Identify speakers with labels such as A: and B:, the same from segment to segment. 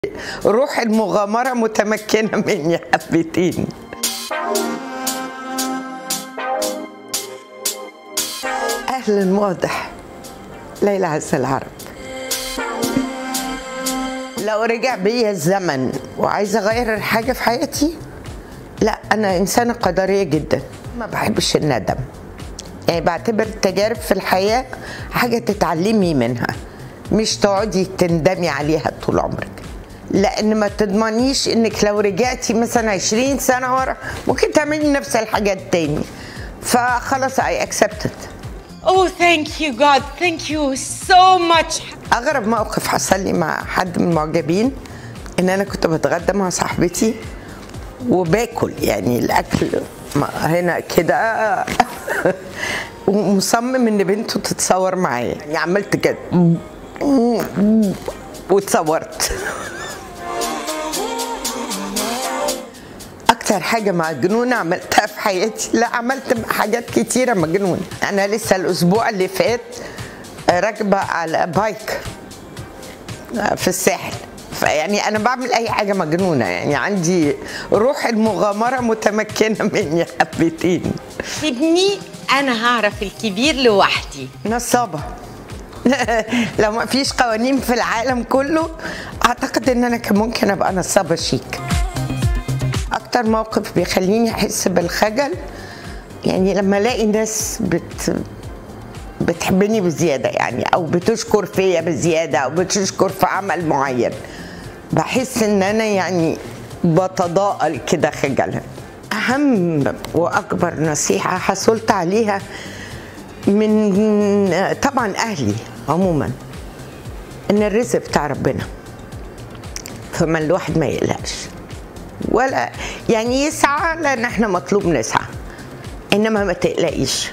A: روح المغامرة متمكنة مني حبتين أهلا واضح ليلى عز العرب لو رجع بيا الزمن وعايزة أغير حاجة في حياتي لا أنا إنسانة قدرية جدا ما بحبش الندم يعني بعتبر التجارب في الحياة حاجة تتعلمي منها مش تقعدي تندمي عليها طول عمرك لان ما تضمنيش انك لو رجعتي مثلا 20 سنه ورا ممكن تعملي نفس الحاجات تاني فخلاص اي اكسبتد
B: Oh, thank you, God. Thank you so much.
A: اغرب موقف حصل لي مع حد من المعجبين ان انا كنت بتغدى مع صاحبتي وباكل يعني الاكل ما- هنا كده ومصمم ان بنته تتصور معايا يعني عملت كده واتصورت اكتر حاجه مجنونه عملتها في حياتي لا عملت حاجات كتيره مجنونه انا لسه الاسبوع اللي فات راكبه على بايك في الساحل فيعني انا بعمل اي حاجه مجنونه يعني عندي روح المغامره متمكنه مني حبتين
B: سيبني أنا هعرف الكبير لوحدي.
A: نصابه لو ما فيش قوانين في العالم كله اعتقد ان انا كان ممكن ابقى نصابه شيك اكتر موقف بيخليني احس بالخجل يعني لما الاقي ناس بت بتحبني بزياده يعني او بتشكر فيا بزياده او بتشكر في عمل معين بحس ان انا يعني بتضاءل كده خجلا اهم واكبر نصيحه حصلت عليها من طبعا اهلي عموما ان الرزق بتاع ربنا فما الواحد ما يقلقش ولا يعني يسعى لان احنا مطلوب نسعى انما ما تقلقيش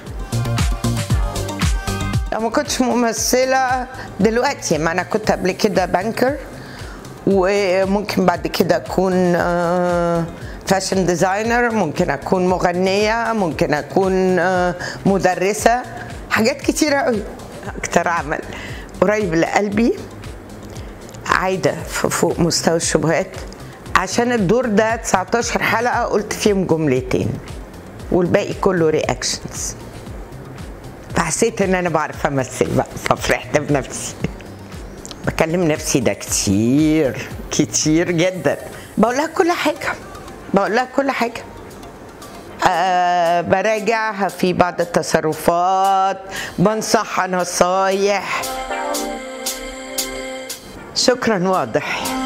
A: لو ما كنتش ممثلة دلوقتي ما أنا كنت قبل كده بانكر وممكن بعد كده أكون فاشن ديزاينر ممكن أكون مغنية ممكن أكون آه، مدرسة حاجات كتيرة قوي أكتر عمل قريب لقلبي عايدة في فوق مستوى الشبهات عشان الدور ده 19 حلقة قلت فيهم جملتين والباقي كله رياكشنز فحسيت ان انا بعرف امثل بقى ففرحت بنفسي بكلم نفسي ده كتير كتير جدا بقول لها كل حاجه بقول لها كل حاجه أه براجعها في بعض التصرفات بنصحها نصايح شكرا واضح